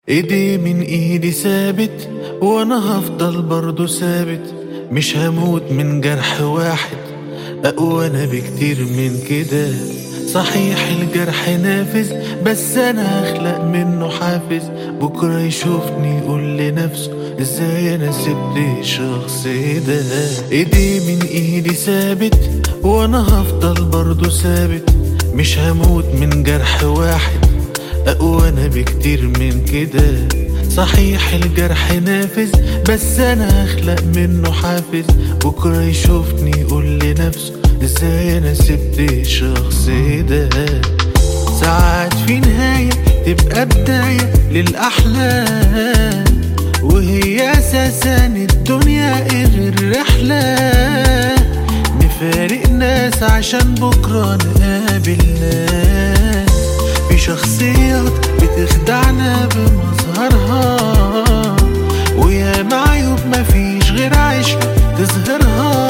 ايدي من ايدي ثابت وانا هفضل برضو ثابت مش هموت من جرح واحد اقوى انا بكتير من كده صحيح الجرح نافذ بس انا هخلق منه حافز بكره يشوفني يقول لنفسه ازاي انا سبت الشخص ده ايدي من ايدي ثابت وانا هفضل برضو ثابت مش هموت من جرح واحد اقوى انا بكتير من كده صحيح الجرح نافذ بس انا هخلق منه حافز بكره يشوفني يقول لنفسه ازاي انا سبت الشخص ده ساعات في نهاية تبقى بداية للأحلام وهي أساسا الدنيا غير رحلة نفارق ناس عشان بكرة نقابل ناس في شخصيات بتخدعنا بمظهرها ويا معيوب مفيش غير عشق تظهرها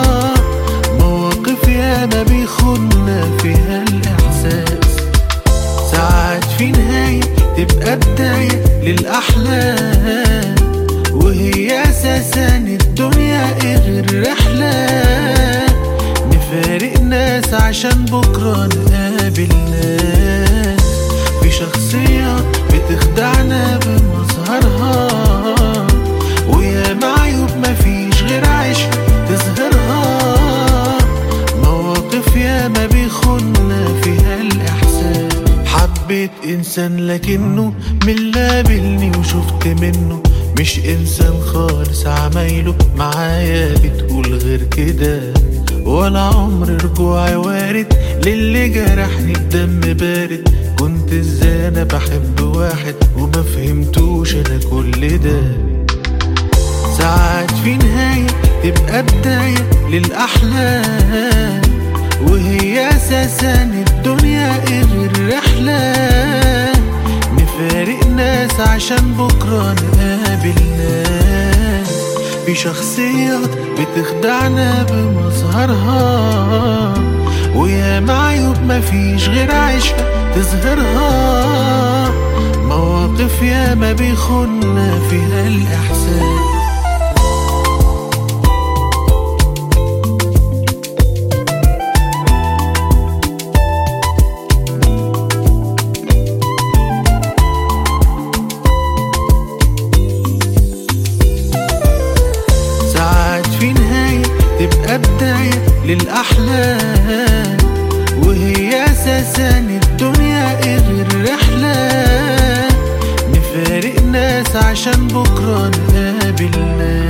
مواقف ياما بيخدنا فيها الإحساس ساعات في نهاية تبقى بداية للأحلام وهي أساسا الدنيا غير رحلة نفارق ناس عشان بكرة نقابل ناس في شخصيات بتخدعنا بمظهرها ويا معيوب مفيش غير عشق تظهرها مواقف ياما بيخدنا فيها الإحساس حبيت إنسان لكنه من لابلني وشفت منه مش إنسان خالص عمايله معايا بتقول غير كده ولا عمر رجوعي وارد للي جرحني بدم بارد كنت ازاي انا بحب واحد وما فهمتوش انا كل ده ساعات في نهاية تبقى بداية للأحلام وهي أساسا الدنيا غير رحلة نفارق ناس عشان بكرة نقابل ناس في شخصيات بتخدعنا بمظهرها ويا معيوب مفيش غير عشق تظهرها مواقف ياما بيخدنا فيها الإحساس ساعات في نهاية تبقى بداية للأحلام وهي أساسا الدنيا غير رحلة نفارق ناس عشان بكرة نقابل ناس